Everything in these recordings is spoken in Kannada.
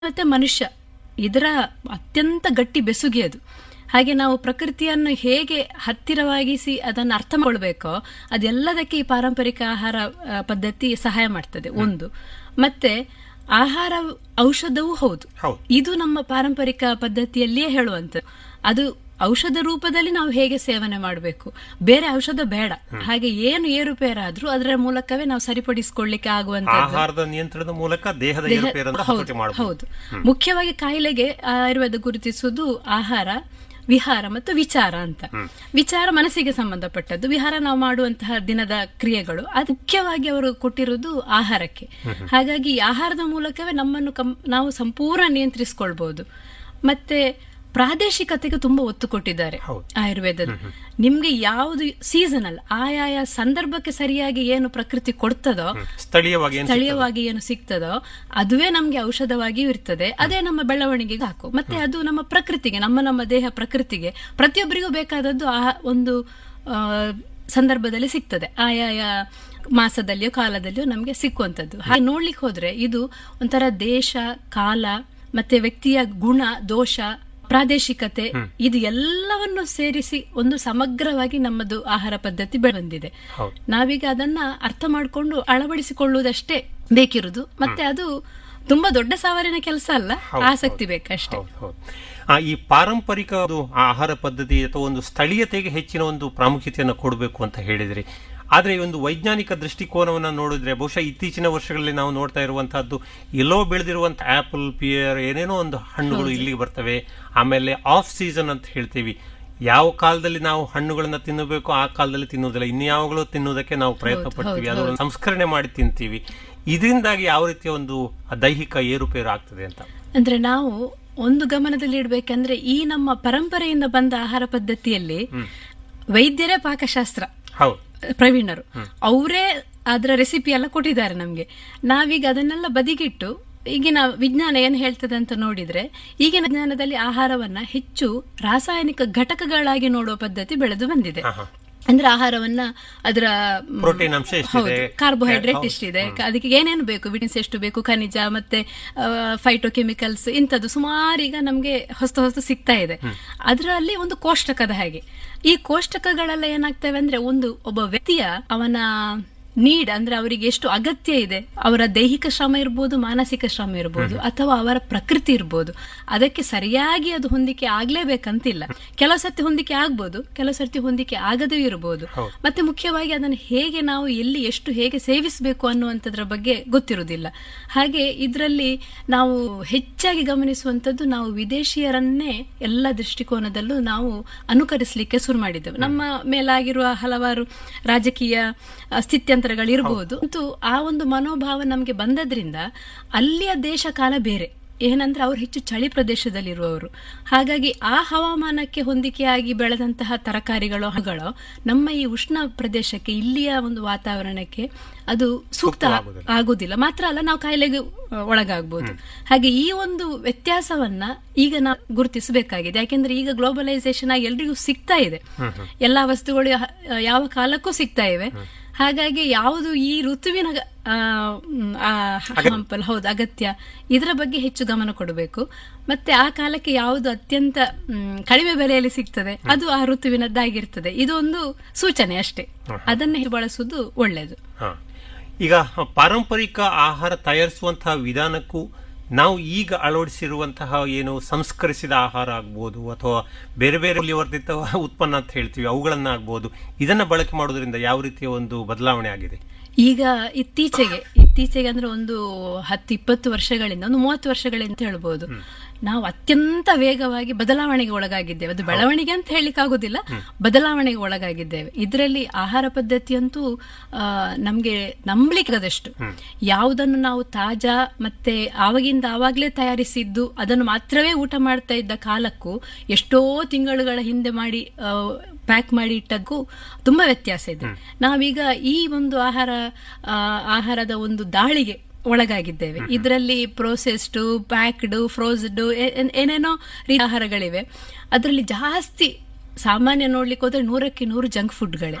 ಮತ್ತೆ ಮನುಷ್ಯ ಇದರ ಅತ್ಯಂತ ಗಟ್ಟಿ ಬೆಸುಗೆ ಅದು ಹಾಗೆ ನಾವು ಪ್ರಕೃತಿಯನ್ನು ಹೇಗೆ ಹತ್ತಿರವಾಗಿಸಿ ಅದನ್ನು ಅರ್ಥ ಮಾಡ್ಕೊಳ್ಬೇಕೋ ಅದೆಲ್ಲದಕ್ಕೆ ಈ ಪಾರಂಪರಿಕ ಆಹಾರ ಆ, ಪದ್ಧತಿ ಸಹಾಯ ಮಾಡ್ತದೆ ಒಂದು ಮತ್ತೆ ಆಹಾರ ಔಷಧವೂ ಹೌದು ಹೌದು. ಇದು ನಮ್ಮ ಪಾರಂಪರಿಕ ಪದ್ಧತಿಯಲ್ಲಿಯೇ ಹೇಳುವಂಥದ್ದು ಅದು ಔಷಧ ರೂಪದಲ್ಲಿ ನಾವು ಹೇಗೆ ಸೇವನೆ ಮಾಡಬೇಕು ಬೇರೆ ಔಷಧ ಬೇಡ ಹಾಗೆ ಏನು ಏರುಪೇರಾದ್ರೂ ಅದರ ಮೂಲಕವೇ ನಾವು ಸರಿಪಡಿಸಿಕೊಳ್ಳಿಕ್ಕೆ ಆಗುವಂತದ್ದು ಆಹಾರದ ನಿಯಂತ್ರಣದ ಮೂಲಕ ದೇಹದ ದೇಹ- ಏರುಪೇರನ್ನು ಹೌದು, ಹತೋಟಿ ಮಾಡಬಹುದು ಹೌದು ಮುಖ್ಯವಾಗಿ ಕಾಯಿಲೆಗೆ ಆಯುರ್ವೇದ ಗುರುತಿಸುವುದು ಆಹಾರ ವಿಹಾರ ಮತ್ತು ವಿಚಾರ ಅಂತ ವಿಚಾರ ಮನಸ್ಸಿಗೆ ಸಂಬಂಧಪಟ್ಟದ್ದು ವಿಹಾರ ನಾವು ಮಾಡುವಂತಹ ದಿನದ ಕ್ರಿಯೆಗಳು ಅದು ಮುಖ್ಯವಾಗಿ ಅವರು ಕೊಟ್ಟಿರುವುದು ಆಹಾರಕ್ಕೆ ಹಾಗಾಗಿ ಈ ಆಹಾರದ ಮೂಲಕವೇ ನಮ್ಮನ್ನು ಕಂ- ನಾವು ಸಂಪೂರ್ಣ ನಿಯಂತ್ರಿಸಿಕೊಳ್ಬಹುದು ಮತ್ತೆ ಪ್ರಾದೇಶಿಕತೆಗೆ ತುಂಬಾ ಒತ್ತು ಕೊಟ್ಟಿದ್ದಾರೆ ಹೌದು. ಆಯುರ್ವೇದದ ನಿಮ್ಗೆ ಯಾವುದು ಸೀಸನಲ್ ಆಯಾಯ ಸಂದರ್ಭಕ್ಕೆ ಸರಿಯಾಗಿ ಏನು ಪ್ರಕೃತಿ ಕೊಡ್ತದೋ ಸ್ಥಳೀಯವಾಗಿ ಏನ್ ಸ್ಥಳೀಯವಾಗಿ ಏನು ಸಿಗ್ತದೋ ಅದುವೇ ನಮ್ಗೆ ಔಷಧವಾಗಿಯೂ ಇರ್ತದೆ ಅದೇ ನಮ್ಮ ಬೆಳವಣಿಗೆಗೆ ಹಾಕು ಮತ್ತೆ ಅದು ನಮ್ಮ ಪ್ರಕೃತಿಗೆ ನಮ್ಮ ನಮ್ಮ ದೇಹ ಪ್ರಕೃತಿಗೆ ಪ್ರತಿಯೊಬ್ಬರಿಗೂ ಬೇಕಾದದ್ದು ಆ ಒಂದು ಆ, ಸಂದರ್ಭದಲ್ಲಿ ಸಿಗ್ತದೆ ಆಯಾಯ ಮಾಸದಲ್ಲಿಯೋ ಕಾಲದಲ್ಲಿಯೋ ನಮ್ಗೆ ಸಿಕ್ಕುವಂಥದ್ದು ಹಾಗೆ ನೋಡ್ಲಿಕ್ಕೆ ಹೋದ್ರೆ ಇದು ಒಂಥರ ದೇಶ ಕಾಲ ಮತ್ತೆ ವ್ಯಕ್ತಿಯ ಗುಣ ದೋಷ ಪ್ರಾದೇಶಿಕತೆ ಇದು ಎಲ್ಲವನ್ನು ಸೇರಿಸಿ ಒಂದು ಸಮಗ್ರವಾಗಿ ನಮ್ಮದು ಆಹಾರ ಪದ್ಧತಿ ಬೆಳೆ ಬಂದಿದೆ ಹೌದು. ನಾವೀಗ ಅದನ್ನ ಅರ್ಥ ಮಾಡಿಕೊಂಡು ಅಳವಡಿಸಿಕೊಳ್ಳುವುದಷ್ಟೇ ಬೇಕಿರುವುದು ಮತ್ತೆ ಅದು ತುಂಬಾ ದೊಡ್ಡ ಸವಾರಿನ ಕೆಲಸ ಅಲ್ಲ ಹೌದು, ಆಸಕ್ತಿ ಬೇಕಷ್ಟೇ ಹೌದು, ಹೌದು. ಆ, ಈ ಪಾರಂಪರಿಕ ಒಂದು ಆಹಾರ ಪದ್ಧತಿ ಅಥವಾ ಒಂದು ಸ್ಥಳೀಯತೆಗೆ ಹೆಚ್ಚಿನ ಒಂದು ಪ್ರಾಮುಖ್ಯತೆಯನ್ನು ಕೊಡಬೇಕು ಅಂತ ಹೇಳಿದ್ರಿ ಆದರೆ ಈ ಒಂದು ವೈಜ್ಞಾನಿಕ ದೃಷ್ಟಿಕೋನವನ್ನು ನೋಡಿದ್ರೆ ಬಹುಶಃ ಇತ್ತೀಚಿನ ವರ್ಷಗಳಲ್ಲಿ ನಾವು ನೋಡ್ತಾ ಇರುವಂತಹದ್ದು ಎಲ್ಲೋ ಬೆಳೆದಿರುವಂತ ಆಪಲ್ ಪಿಯರ್ ಏನೇನೋ ಒಂದು ಹಣ್ಣುಗಳು ಇಲ್ಲಿಗೆ ಬರ್ತವೆ ಆಮೇಲೆ ಆಫ್ ಸೀಸನ್ ಅಂತ ಹೇಳ್ತೀವಿ ಯಾವ ಕಾಲದಲ್ಲಿ ನಾವು ಹಣ್ಣುಗಳನ್ನ ತಿನ್ನಬೇಕು ಆ ಕಾಲದಲ್ಲಿ ತಿನ್ನುವುದಿಲ್ಲ ಇನ್ಯಾವಾಗಲೂ ತಿನ್ನುವುದಕ್ಕೆ ನಾವು ಪ್ರಯತ್ನ ಪಡ್ತೀವಿ ಅದನ್ನು ಸಂಸ್ಕರಣೆ ಮಾಡಿ ತಿಂತೀವಿ ಇದರಿಂದಾಗಿ ಯಾವ ರೀತಿಯ ಒಂದು ದೈಹಿಕ ಏರುಪೇರು ಆಗ್ತದೆ ಅಂತ ಅಂದ್ರೆ ನಾವು ಒಂದು ಗಮನದಲ್ಲಿ ಇಡ್ಬೇಕಂದ್ರೆ ಈ ನಮ್ಮ ಪರಂಪರೆಯಿಂದ ಬಂದ ಆಹಾರ ಪದ್ಧತಿಯಲ್ಲಿ ವೈದ್ಯರೇ ಪಾಕಶಾಸ್ತ್ರ ಹೌದು ಪ್ರವೀಣರು ಅವರೇ ಅದರ ರೆಸಿಪಿ ಎಲ್ಲ ಕೊಟ್ಟಿದ್ದಾರೆ ನಮ್ಗೆ ನಾವೀಗ ಅದನ್ನೆಲ್ಲ ಬದಿಗಿಟ್ಟು ಈಗಿನ ವಿಜ್ಞಾನ ಏನ್ ಹೇಳ್ತದೆ ಅಂತ ನೋಡಿದ್ರೆ ಈಗಿನ ವಿಜ್ಞಾನದಲ್ಲಿ ಆಹಾರವನ್ನ ಹೆಚ್ಚು ರಾಸಾಯನಿಕ ಘಟಕಗಳಾಗಿ ನೋಡುವ ಪದ್ಧತಿ ಬೆಳೆದು ಬಂದಿದೆ ಆಹಾ. ಅಂದ್ರೆ ಆಹಾರವನ್ನ ಅದರ ಮ್, ಪ್ರೋಟೀನ್ ಅಂಶ ಎಷ್ಟಿದೆ? ಹೌದು ಕಾರ್ಬೋಹೈಡ್ರೇಟ್ ಹೌದು. ಎಷ್ಟಿದೆ ಅದಕ್ಕೆ ಏನೇನು ಬೇಕು ವಿಟಮಿನ್ಸ್ ಎಷ್ಟು ಬೇಕು ಖನಿಜ ಮತ್ತೆ ಫೈಟೋಕೆಮಿಕಲ್ಸ್ ಇಂಥದ್ದು ಸುಮಾರು ಈಗ ನಮ್ಗೆ ಹೊಸ ಹೊಸ ಸಿಗ್ತಾ ಇದೆ ಅದರಲ್ಲಿ ಒಂದು ಕೋಷ್ಟಕದ ಹಾಗೆ ಈ ಕೋಷ್ಟಕಗಳೆಲ್ಲ ಏನಾಗ್ತವೆ ಅಂದ್ರೆ ಒಂದು ಒಬ್ಬ ವ್ಯಕ್ತಿಯ ಅವನ ನೀಡ್ ಅಂದ್ರೆ ಅವರಿಗೆ ಎಷ್ಟು ಅಗತ್ಯ ಇದೆ ಅವರ ದೈಹಿಕ ಶ್ರಮ ಇರ್ಬೋದು ಮಾನಸಿಕ ಶ್ರಮ ಇರ್ಬೋದು ಅಥವಾ ಅವರ ಪ್ರಕೃತಿ ಇರ್ಬೋದು ಅದಕ್ಕೆ ಸರಿಯಾಗಿ ಅದು ಹೊಂದಿಕೆ ಆಗ್ಲೇಬೇಕಂತಿಲ್ಲ ಕೆಲವು ಸರ್ತಿ ಹೊಂದಿಕೆ ಆಗ್ಬೋದು ಕೆಲವು ಸರ್ತಿ ಹೊಂದಿಕೆ ಆಗದೇ ಇರಬಹುದು ಹೌದು. ಮತ್ತೆ ಮುಖ್ಯವಾಗಿ ಅದನ್ನು ಹೇಗೆ ನಾವು ಎಲ್ಲಿ ಎಷ್ಟು ಹೇಗೆ ಸೇವಿಸಬೇಕು ಅನ್ನುವಂಥದ್ರ ಬಗ್ಗೆ ಗೊತ್ತಿರುವುದಿಲ್ಲ ಹಾಗೆ ಇದರಲ್ಲಿ ನಾವು ಹೆಚ್ಚಾಗಿ ಗಮನಿಸುವಂಥದ್ದು ನಾವು ವಿದೇಶಿಯರನ್ನೇ ಎಲ್ಲ ದೃಷ್ಟಿಕೋನದಲ್ಲೂ ನಾವು ಅನುಕರಿಸಲಿಕ್ಕೆ ಶುರು ಮಾಡಿದ್ದೆವು ನಮ್ಮ ಮೇಲಾಗಿರುವ ಹಲವಾರು ರಾಜಕೀಯ ಆ, ಸ್ಥಿತ್ಯಂತರಗಳಿರಬಹುದು ಅಂತೂ ಆ ಒಂದು ಮನೋಭಾವ ನಮಗೆ ಬಂದದ್ರಿಂದ ಅಲ್ಲಿಯ ದೇಶ ಕಾಲ ಬೇರೆ ಏನಂದ್ರೆ ಅವ್ರು ಹೆಚ್ಚು ಚಳಿ ಪ್ರದೇಶದಲ್ಲಿರುವವರು ಹಾಗಾಗಿ ಆ ಹವಾಮಾನಕ್ಕೆ ಹೊಂದಿಕೆಯಾಗಿ ಬೆಳೆದಂತಹ ತರಕಾರಿಗಳು ಹಣ್ಣುಗಳು ನಮ್ಮ ಈ ಉಷ್ಣ ಪ್ರದೇಶಕ್ಕೆ ಇಲ್ಲಿಯ ಒಂದು ವಾತಾವರಣಕ್ಕೆ ಅದು ಸೂಕ್ತ ಸೂಕ್ತವಾಗುವುದಿಲ್ಲ. ಆಗುದಿಲ್ಲ ಮಾತ್ರ ಅಲ್ಲ ನಾವು ಕಾಯಿಲೆಗೆ ಆ, ಒಳಗಾಗಬಹುದು ಹಾಗೆ ಈ ಒಂದು ವ್ಯತ್ಯಾಸವನ್ನ ಈಗ ನಾವು ಗುರುತಿಸಬೇಕಾಗಿದೆ ಯಾಕೆಂದ್ರೆ ಈಗ ಗ್ಲೋಬಲೈಸೇಷನ್ ಆಗಿ ಎಲ್ರಿಗೂ ಸಿಗ್ತಾ ಇದೆ ಎಲ್ಲಾ ವಸ್ತುಗಳು ಯಾ- ಯಾವ ಕಾಲಕ್ಕೂ ಸಿಗ್ತಾ ಇವೆ ಹಾಗಾಗಿ ಯಾವುದು ಈ ಋತುವಿನ ಆ, ಮ್, ಆ, ಹಂಪಲ್ ಹೌದು ಅಗತ್ಯ ಇದರ ಬಗ್ಗೆ ಹೆಚ್ಚು ಗಮನ ಕೊಡಬೇಕು ಮತ್ತೆ ಆ ಕಾಲಕ್ಕೆ ಯಾವುದು ಅತ್ಯಂತ ಮ್, ಕಡಿಮೆ ಬೆಲೆಯಲ್ಲಿ ಸಿಗ್ತದೆ ಅದು ಆ ಋತುವಿನದ್ದಾಗಿರ್ತದೆ ಇದು ಒಂದು ಸೂಚನೆ ಅಷ್ಟೇ ಅದನ್ನೇ ಬಳಸುವುದು ಒಳ್ಳೆಯದು ಹ. ಈಗ ಪಾರಂಪರಿಕ ಆಹಾರ ತಯಾರಿಸುವಂತಹ ವಿಧಾನಕ್ಕೂ ನಾವು ಈಗ ಅಳವಡಿಸಿರುವಂತಹ ಏನು ಸಂಸ್ಕರಿಸಿದ ಆಹಾರ ಆಗ್ಬೋದು ಅಥವಾ ಬೇರೆ ಬೇರೆ ಮೌಲ್ಯವರ್ಧಿತ ಉತ್ಪನ್ನ ಅಂತ ಹೇಳ್ತೀವಿ ಅವುಗಳನ್ನ ಆಗ್ಬೋದು ಇದನ್ನ ಬಳಕೆ ಮಾಡೋದ್ರಿಂದ ಯಾವ ರೀತಿಯ ಒಂದು ಬದಲಾವಣೆ ಆಗಿದೆ ಈಗ ಇತ್ತೀಚೆಗೆ ಇತ್ತೀಚೆಗೆ ಅಂದ್ರೆ ಒಂದು ಹತ್ತು ಇಪ್ಪತ್ತು ವರ್ಷಗಳಿಂದ ಒಂದು ಮೂವತ್ತು ವರ್ಷಗಳಿಂದ ಅಂತ ಹೇಳ್ಬೋದು ನಾವು ಅತ್ಯಂತ ವೇಗವಾಗಿ ಬದಲಾವಣೆಗೆ ಒಳಗಾಗಿದ್ದೇವೆ ಅದು ಬೆಳವಣಿಗೆ ಅಂತ ಹೇಳಿಕ್ ಆಗುದಿಲ್ಲ ಬದಲಾವಣೆಗೆ ಒಳಗಾಗಿದ್ದೇವೆ ಇದರಲ್ಲಿ ಆಹಾರ ಪದ್ಧತಿಯಂತೂ ಆ, ನಮ್ಗೆ ನಂಬಲಿಕ್ಕದಷ್ಟು ಯಾವುದನ್ನು ನಾವು ತಾಜಾ ಮತ್ತೆ ಆವಾಗಿಂದ ಆವಾಗ್ಲೇ ತಯಾರಿಸಿದ್ದು ಅದನ್ನು ಮಾತ್ರವೇ ಊಟ ಮಾಡ್ತಾ ಇದ್ದ ಕಾಲಕ್ಕೂ ಎಷ್ಟೋ ತಿಂಗಳುಗಳ ಹಿಂದೆ ಮಾಡಿ ಪ್ಯಾಕ್ ಮಾಡಿ ಇಟ್ಟಕ್ಕೂ ತುಂಬಾ ವ್ಯತ್ಯಾಸ ಇದೆ ನಾವೀಗ ಈ ಒಂದು ಆಹಾರ ಆ, ಆಹಾರದ ಒಂದು ದಾಳಿಗೆ ಒಳಗಾಗಿದ್ದೇವೆ ಇದರಲ್ಲಿ ಪ್ರೋಸೆಸ್ಡ್ ಪ್ಯಾಕ್ಡ್ ಫ್ರೋಸ್ಡ್ ಏನೇನೋ ರೀತಿ ಆಹಾರಗಳಿವೆ ಅದರಲ್ಲಿ ಜಾಸ್ತಿ ಸಾಮಾನ್ಯ ನೋಡ್ಲಿಕ್ಕೆ ಹೋದ್ರೆ ನೂರಕ್ಕೆ ನೂರು ಜಂಕ್ ಫುಡ್ಗಳೇ ಹೌದು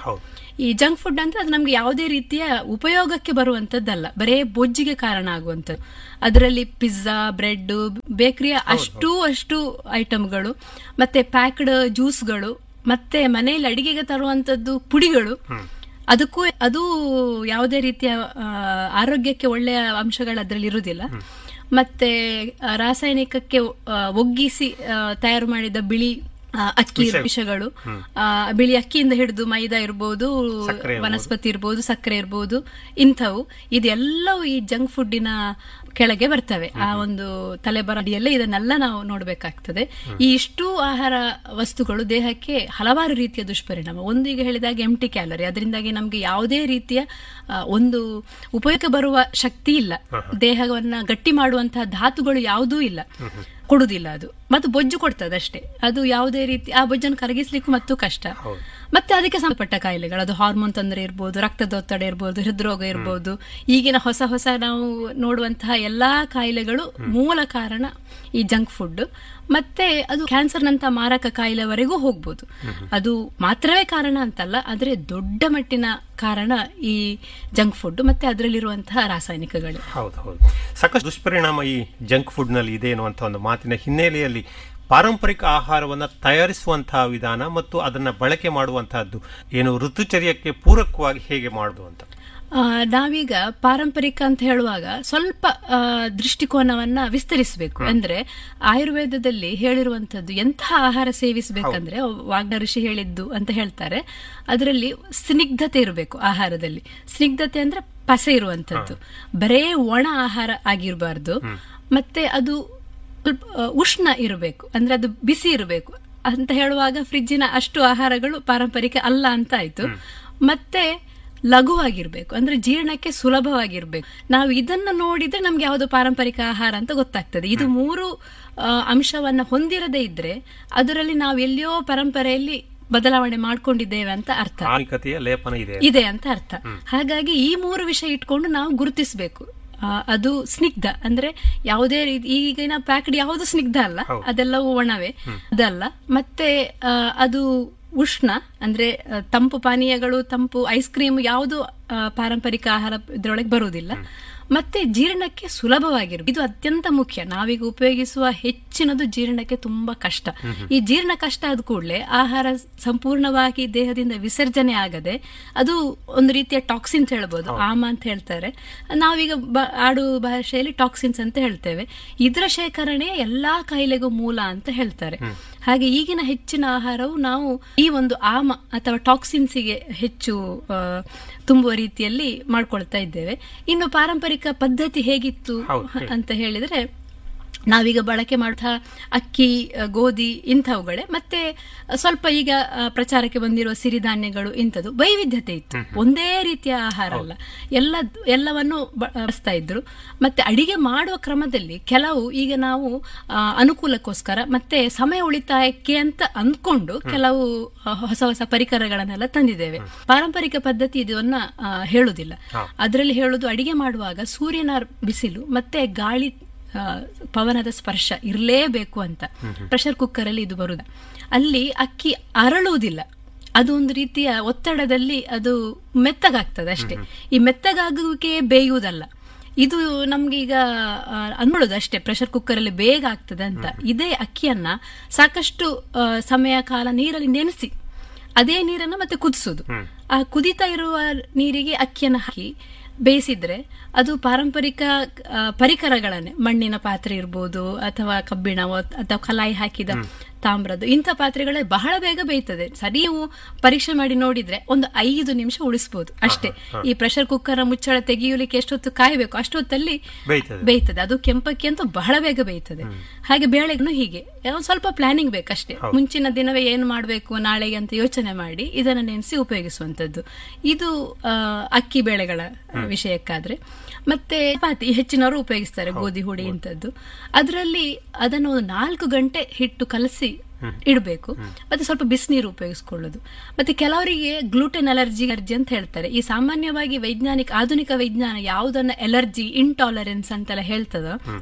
ಈ ಜಂಕ್ ಫುಡ್ ಅಂದ್ರೆ ಅದು ನಮ್ಗೆ ಯಾವುದೇ ರೀತಿಯ ಉಪಯೋಗಕ್ಕೆ ಬರುವಂತದ್ದಲ್ಲ ಬರೇ ಬೊಜ್ಜಿಗೆ ಕಾರಣ ಆಗುವಂಥದ್ದು ಅದರಲ್ಲಿ ಪಿಜ್ಜಾ ಬ್ರೆಡ್ ಬೇಕರಿಯ ಅಷ್ಟು ಅಷ್ಟು ಐಟಮ್ಗಳು ಮತ್ತೆ ಪ್ಯಾಕ್ಡ್ ಜ್ಯೂಸ್ಗಳು ಮತ್ತೆ ಮನೆಯಲ್ಲಿ ಅಡಿಗೆಗೆ ತರುವಂತದ್ದು ಪುಡಿಗಳು ಅದಕ್ಕೂ ಅದು ಯಾವುದೇ ರೀತಿಯ ಆ, ಆರೋಗ್ಯಕ್ಕೆ ಒಳ್ಳೆಯ ಅಂಶಗಳು ಅದರಲ್ಲಿ ಇರುವುದಿಲ್ಲ ಮತ್ತೆ ಆ, ರಾಸಾಯನಿಕಕ್ಕೆ ಆ, ಒಗ್ಗಿಸಿ ಆ, ತಯಾರು ಮಾಡಿದ ಬಿಳಿ ಆ, ಅಕ್ಕಿ ವಿಷಗಳು ಆ, ಬಿಳಿ ಅಕ್ಕಿಯಿಂದ ಹಿಡಿದು ಮೈದಾ ಇರ್ಬೋದು ಸಕ್ಕರೆ ಇರ್ಬೋದು. ವನಸ್ಪತಿ ಇರ್ಬೋದು ಸಕ್ಕರೆ ಇರ್ಬೋದು ಇಂಥವು ಇದೆಲ್ಲವೂ ಈ ಜಂಕ್ ಫುಡ್ಡಿನ ಕೆಳಗೆ ಬರ್ತವೆ ಆ ಒಂದು ತಲೆಬರ ಅಡಿಯಲ್ಲೇ ಇದನ್ನೆಲ್ಲ ನಾವು ನೋಡಬೇಕಾಗ್ತದೆ ಈ ಇಷ್ಟು ಆಹಾರ ವಸ್ತುಗಳು ದೇಹಕ್ಕೆ ಹಲವಾರು ರೀತಿಯ ದುಷ್ಪರಿಣಾಮ ಒಂದು ಈಗ ಹೇಳಿದಾಗ ಎಂಟಿ ಕ್ಯಾಲರಿ ಅದರಿಂದಾಗಿ ನಮಗೆ ಯಾವುದೇ ರೀತಿಯ ಆ, ಒಂದು ಉಪಯೋಗ ಬರುವ ಶಕ್ತಿ ಇಲ್ಲ ದೇಹವನ್ನ ಗಟ್ಟಿ ಮಾಡುವಂತಹ ಧಾತುಗಳು ಯಾವುದೂ ಇಲ್ಲ ಕೊಡುದಿಲ್ಲ ಅದು ಮತ್ತು ಬೊಜ್ಜು ಕೊಡ್ತದೆ ಅಷ್ಟೇ ಅದು ಯಾವುದೇ ರೀತಿ ಆ ಬೊಜ್ಜನ್ನು ಕರಗಿಸ್ಲಿಕ್ಕೂ ಮತ್ತು ಕಷ್ಟ ಹೌದು. ಮತ್ತೆ ಅದಕ್ಕೆ ಸಂಬಂಧಪಟ್ಟ ಕಾಯಿಲೆಗಳು ಅದು ಹಾರ್ಮೋನ್ ತೊಂದರೆ ಇರ್ಬೋದು ರಕ್ತದೊತ್ತಡ ಇರ್ಬೋದು ಹೃದ್ರೋಗ ಇರ್ಬೋದು ಈಗಿನ ಹೊಸ ಹೊಸ ನಾವು ನೋಡುವಂತಹ ಎಲ್ಲಾ ಕಾಯಿಲೆಗಳು ಮೂಲ ಕಾರಣ ಈ ಜಂಕ್ ಫುಡ್ ಮತ್ತೆ ಅದು ಕ್ಯಾನ್ಸರ್ ನಂತ ಮಾರಕ ಕಾಯಿಲೆವರೆಗೂ ಹೋಗ್ಬೋದು ಅದು ಮಾತ್ರವೇ ಕಾರಣ ಅಂತಲ್ಲ ಆದ್ರೆ ದೊಡ್ಡ ಮಟ್ಟಿನ ಕಾರಣ ಈ ಜಂಕ್ ಫುಡ್ ಮತ್ತೆ ಅದರಲ್ಲಿರುವಂತಹ ರಾಸಾಯನಿಕಗಳು ಹೌದು ಹೌದು ಸಾಕಷ್ಟು ದುಷ್ಪರಿಣಾಮ ಈ ಜಂಕ್ ಫುಡ್ ನಲ್ಲಿ ಇದೆ ಅನ್ನುವಂಥ ಒಂದು ಮಾತಿನ ಹಿನ್ನೆಲೆಯಲ್ಲಿ ಪಾರಂಪರಿಕ ಆಹಾರವನ್ನು ತಯಾರಿಸುವಂತಹ ವಿಧಾನ ಮತ್ತು ಅದನ್ನ ಬಳಕೆ ಮಾಡುವಂತಹದ್ದು ಏನು ಋತುಚರ್ಯಕ್ಕೆ ಪೂರಕವಾಗಿ ಹೇಗೆ ಮಾಡುದು ಅಂತ ಆ, ನಾವೀಗ ಪಾರಂಪರಿಕ ಅಂತ ಹೇಳುವಾಗ ಸ್ವಲ್ಪ ಆ, ದೃಷ್ಟಿಕೋನವನ್ನ ವಿಸ್ತರಿಸಬೇಕು ಅಂದ್ರೆ ಆಯುರ್ವೇದದಲ್ಲಿ ಹೇಳಿರುವಂತದ್ದು ಎಂತಹ ಆಹಾರ ಸೇವಿಸಬೇಕಂದ್ರೆ ವಾಗ್ನ ಋಷಿ ಹೇಳಿದ್ದು ಅಂತ ಹೇಳ್ತಾರೆ ಅದರಲ್ಲಿ ಸ್ನಿಗ್ಧತೆ ಇರಬೇಕು ಆಹಾರದಲ್ಲಿ ಸ್ನಿಗ್ಧತೆ ಅಂದ್ರೆ ಪಸೆ ಇರುವಂತದ್ದು ಬರೇ ಒಣ ಆಹಾರ ಆಗಿರಬಾರ್ದು ಮತ್ತೆ ಅದು ಸ್ವಲ್ಪ, ಆ, ಉಷ್ಣ ಇರಬೇಕು ಅಂದ್ರೆ ಅದು ಬಿಸಿ ಇರಬೇಕು ಅಂತ ಹೇಳುವಾಗ ಫ್ರಿಜ್ಜಿನ ಅಷ್ಟು ಆಹಾರಗಳು ಪಾರಂಪರಿಕ ಅಲ್ಲ ಅಂತ ಆಯ್ತು ಮತ್ತೆ ಲಘುವಾಗಿರ್ಬೇಕು ಅಂದ್ರೆ ಜೀರ್ಣಕ್ಕೆ ಸುಲಭವಾಗಿರ್ಬೇಕು ನಾವು ಇದನ್ನ ನೋಡಿದ್ರೆ ನಮ್ಗೆ ಯಾವುದು ಪಾರಂಪರಿಕ ಆಹಾರ ಅಂತ ಗೊತ್ತಾಗ್ತದೆ ಇದು ಮೂರು ಆ, ಅಂಶವನ್ನ ಹೊಂದಿರದೇ ಇದ್ರೆ ಅದರಲ್ಲಿ ನಾವು ಎಲ್ಲಿಯೋ ಪರಂಪರೆಯಲ್ಲಿ ಬದಲಾವಣೆ ಮಾಡ್ಕೊಂಡಿದ್ದೇವೆ ಅಂತ ಅರ್ಥ ಆನಿಕತೆಯ ಲೇಪನ ಇದೆ ಇದೆ ಅಂತ ಅರ್ಥ ಹಾಗಾಗಿ ಈ ಮೂರು ವಿಷಯ ಇಟ್ಕೊಂಡು ನಾವು ಗುರುತಿಸಬೇಕು ಅದು ಸ್ನಿಗ್ಧ ಅಂದ್ರೆ ಯಾವುದೇ ರೀತಿ ಈಗಿನ ಪ್ಯಾಕ್ಡ್ ಯಾವುದು ಸ್ನಿಗ್ಧ ಅಲ್ಲ ಹೌದು. ಅದೆಲ್ಲವೂ ಒಣವೆ ಅದಲ್ಲ ಮತ್ತೆ ಆ, ಅದು ಉಷ್ಣ ಅಂದ್ರೆ ಆ, ತಂಪು ಪಾನೀಯಗಳು ತಂಪು ಐಸ್ ಕ್ರೀಮ್ ಯಾವುದು ಆ, ಪಾರಂಪರಿಕ ಆಹಾರ ಇದ್ರೊಳಗೆ ಬರುವುದಿಲ್ಲ ಮತ್ತೆ ಜೀರ್ಣಕ್ಕೆ ಸುಲಭವಾಗಿರು ಇದು ಅತ್ಯಂತ ಮುಖ್ಯ ನಾವೀಗ ಉಪಯೋಗಿಸುವ ಹೆಚ್ಚಿನದು ಜೀರ್ಣಕ್ಕೆ ತುಂಬಾ ಕಷ್ಟ ಈ ಜೀರ್ಣ ಕಷ್ಟ ಆದ ಕೂಡಲೇ ಆಹಾರ ಸಂಪೂರ್ಣವಾಗಿ ದೇಹದಿಂದ ವಿಸರ್ಜನೆ ಆಗದೆ ಅದು ಒಂದು ರೀತಿಯ ಟಾಕ್ಸಿನ್ಸ್ ಹೇಳ್ಬೋದು ಆಮ ಅಂತ ಹೇಳ್ತಾರೆ ನಾವೀಗ ಬ- ಆಡು ಭಾಷೆಯಲ್ಲಿ ಟಾಕ್ಸಿನ್ಸ್ ಅಂತ ಹೇಳ್ತೇವೆ ಇದರ ಶೇಖರಣೆ ಎಲ್ಲಾ ಕಾಯಿಲೆಗೂ ಮೂಲ ಅಂತ ಹೇಳ್ತಾರೆ ಹಾಗೆ ಈಗಿನ ಹೆಚ್ಚಿನ ಆಹಾರವು ನಾವು ಈ ಒಂದು ಆಮ ಅಥವಾ ಟಾಕ್ಸಿನ್ಸಿಗೆ ಹೆಚ್ಚು ಆ, ತುಂಬುವ ರೀತಿಯಲ್ಲಿ ಮಾಡ್ಕೊಳ್ತಾ ಇದ್ದೇವೆ ಇನ್ನು ಪಾರಂಪರಿಕ ಪದ್ಧತಿ ಹೇಗಿತ್ತು ಹೌದು, ಹೇಳಿ. ಅಂತ ಹೇಳಿದ್ರೆ ನಾವೀಗ ಬಳಕೆ ಮಾಡ್ತಾ ಅಕ್ಕಿ ಆ, ಗೋಧಿ ಇಂಥವುಗಳೇ ಮತ್ತೆ ಸ್ವಲ್ಪ ಈಗ ಆ, ಪ್ರಚಾರಕ್ಕೆ ಬಂದಿರುವ ಸಿರಿಧಾನ್ಯಗಳು ಇಂಥದ್ದು ವೈವಿಧ್ಯತೆ ಇತ್ತು ಒಂದೇ ರೀತಿಯ ಆಹಾರ ಅಲ್ಲ ಎಲ್ಲ ಎಲ್ಲವನ್ನು ಬ- ಬಳಸ್ತಾ ಇದ್ರು ಮತ್ತೆ ಅಡಿಗೆ ಮಾಡುವ ಕ್ರಮದಲ್ಲಿ ಕೆಲವು ಈಗ ನಾವು ಆ, ಅನುಕೂಲಕ್ಕೋಸ್ಕರ ಮತ್ತೆ ಸಮಯ ಉಳಿತಾಯಕ್ಕೆ ಅಂತ ಅಂದ್ಕೊಂಡು ಕೆಲವು ಆ, ಹೊಸ ಹೊಸ ಪರಿಕರಗಳನ್ನೆಲ್ಲ ತಂದಿದ್ದೇವೆ ಪಾರಂಪರಿಕ ಪದ್ಧತಿ ಇದನ್ನ ಆ, ಹೇಳುದಿಲ್ಲ ಅದರಲ್ಲಿ ಹೇಳುದು ಅಡಿಗೆ ಮಾಡುವಾಗ ಸೂರ್ಯನ ಬಿಸಿಲು ಮತ್ತೆ ಗಾಳಿ ಆ, ಪವನದ ಸ್ಪರ್ಶ ಇರಲೇಬೇಕು ಅಂತ ಪ್ರೆಷರ್ ಕುಕ್ಕರ್ ಅಲ್ಲಿ ಇದು ಬರುದ ಅಲ್ಲಿ ಅಕ್ಕಿ ಅರಳುವುದಿಲ್ಲ ಅದು ಒಂದು ರೀತಿಯ ಒತ್ತಡದಲ್ಲಿ ಅದು ಮೆತ್ತಗಾಗ್ತದೆ ಅಷ್ಟೇ ಈ ಮೆತ್ತಗಾಗುವಿಕೆ ಬೇಯುವುದಲ್ಲ ಇದು ನಮ್ಗೆ ಈಗ ಆ, ಅನ್ಕೊಳ್ಳೋದು ಅಷ್ಟೇ ಪ್ರೆಷರ್ ಕುಕ್ಕರ್ ಅಲ್ಲಿ ಬೇಗ ಆಗ್ತದೆ ಅಂತ ಇದೇ ಅಕ್ಕಿಯನ್ನ ಸಾಕಷ್ಟು ಆ, ಸಮಯ ಕಾಲ ನೀರಲ್ಲಿ ನೆನೆಸಿ ಅದೇ ನೀರನ್ನ ಮತ್ತೆ ಕುದಿಸೋದು ಆ ಕುದಿತಾ ಇರುವ ನೀರಿಗೆ ಅಕ್ಕಿಯನ್ನು ಹಾಕಿ ಬೇಯಿಸಿದ್ರೆ ಅದು ಪಾರಂಪರಿಕ ಆ, ಪರಿಕರಗಳನ್ನೇ ಮಣ್ಣಿನ ಪಾತ್ರೆ ಇರ್ಬೋದು ಅಥವಾ ಕಬ್ಬಿಣ ಅಥವಾ ಕಲಾಯಿ ಹಾಕಿದ ತಾಮ್ರದ್ದು ಇಂಥ ಪಾತ್ರೆಗಳೇ ಬಹಳ ಬೇಗ ಬೇಯ್ತದೆ ಸರಿ ನೀವು ಪರೀಕ್ಷೆ ಮಾಡಿ ನೋಡಿದ್ರೆ ಒಂದು ಐದು ನಿಮಿಷ ಉಳಿಸಬಹುದು ಅಷ್ಟೇ ಈ ಪ್ರೆಷರ್ ಕುಕ್ಕರ್ ಮುಚ್ಚಳ ತೆಗೆಯಲಿಕ್ಕೆ ಎಷ್ಟೊತ್ತು ಕಾಯಬೇಕು ಅಷ್ಟೊತ್ತಲ್ಲಿ ಬೇಯ್ತದೆ ಬೇಯ್ತದೆ ಅದು ಕೆಂಪಕ್ಕಿ ಅಂತೂ ಬಹಳ ಬೇಗ ಬೇಯ್ತದೆ ಹಾಗೆ ಬೇಳೆಗೂ ಹೀಗೆ ಒಂದ್ ಸ್ವಲ್ಪ ಪ್ಲಾನಿಂಗ್ ಬೇಕಷ್ಟೇ ಮುಂಚಿನ ದಿನವೇ ಏನು ಮಾಡಬೇಕು ನಾಳೆಗೆ ಅಂತ ಯೋಚನೆ ಮಾಡಿ ಇದನ್ನ ನೆನೆಸಿ ಉಪಯೋಗಿಸುವಂತದ್ದು ಇದು ಆ, ಅಕ್ಕಿ ಬೇಳೆಗಳ ವಿಷಯಕ್ಕಾದ್ರೆ ಮತ್ತೆ ಚಪಾತಿ ಹೆಚ್ಚಿನವರು ಉಪಯೋಗಿಸ್ತಾರೆ ಗೋಧಿ ಹುಡಿ ಇಂಥದ್ದು ಅದರಲ್ಲಿ ಅದನ್ನು ಒಂದು ನಾಲ್ಕು ಗಂಟೆ ಹಿಟ್ಟು ಕಲಸಿ ಇಡಬೇಕು ಮತ್ತೆ ಸ್ವಲ್ಪ ಬಿಸಿನೀರು ಉಪಯೋಗಿಸ್ಕೊಳ್ಳೋದು ಮತ್ತೆ ಕೆಲವರಿಗೆ ಗ್ಲೂಟೆನ್ ಅಲರ್ಜಿ ಅಲರ್ಜಿ ಅಂತ ಹೇಳ್ತಾರೆ ಈ ಸಾಮಾನ್ಯವಾಗಿ ವೈಜ್ಞಾನಿಕ ಆಧುನಿಕ ವಿಜ್ಞಾನ ಯಾವುದನ್ನ ಎಲರ್ಜಿ ಇಂಟಾಲರೆನ್ಸ್ ಅಂತೆಲ್ಲ ಹೇಳ್ತದೋ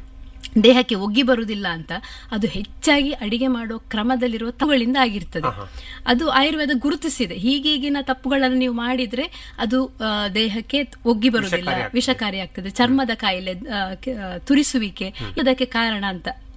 ದೇಹಕ್ಕೆ ಒಗ್ಗಿ ಬರುವುದಿಲ್ಲ ಅಂತ ಅದು ಹೆಚ್ಚಾಗಿ ಅಡಿಗೆ ಮಾಡೋ ಕ್ರಮದಲ್ಲಿರುವ ತಪ್ಪುಗಳಿಂದ ಆಗಿರ್ತದೆ ಅದು ಆಯುರ್ವೇದ ಗುರುತಿಸಿದೆ ಹೀಗೀಗಿನ ತಪ್ಪುಗಳನ್ನು ನೀವು ಮಾಡಿದ್ರೆ ಅದು ಆ, ದೇಹಕ್ಕೆ ಒಗ್ಗಿ ಬರುವುದಿಲ್ಲ ವಿಷಕಾರಿ ಆಗ್ತದೆ ಚರ್ಮದ ಕಾಯಿಲೆ ಆ, ಕ- ಆ, ತುರಿಸುವಿಕೆ ಇದಕ್ಕೆ ಕಾರಣ ಅಂತ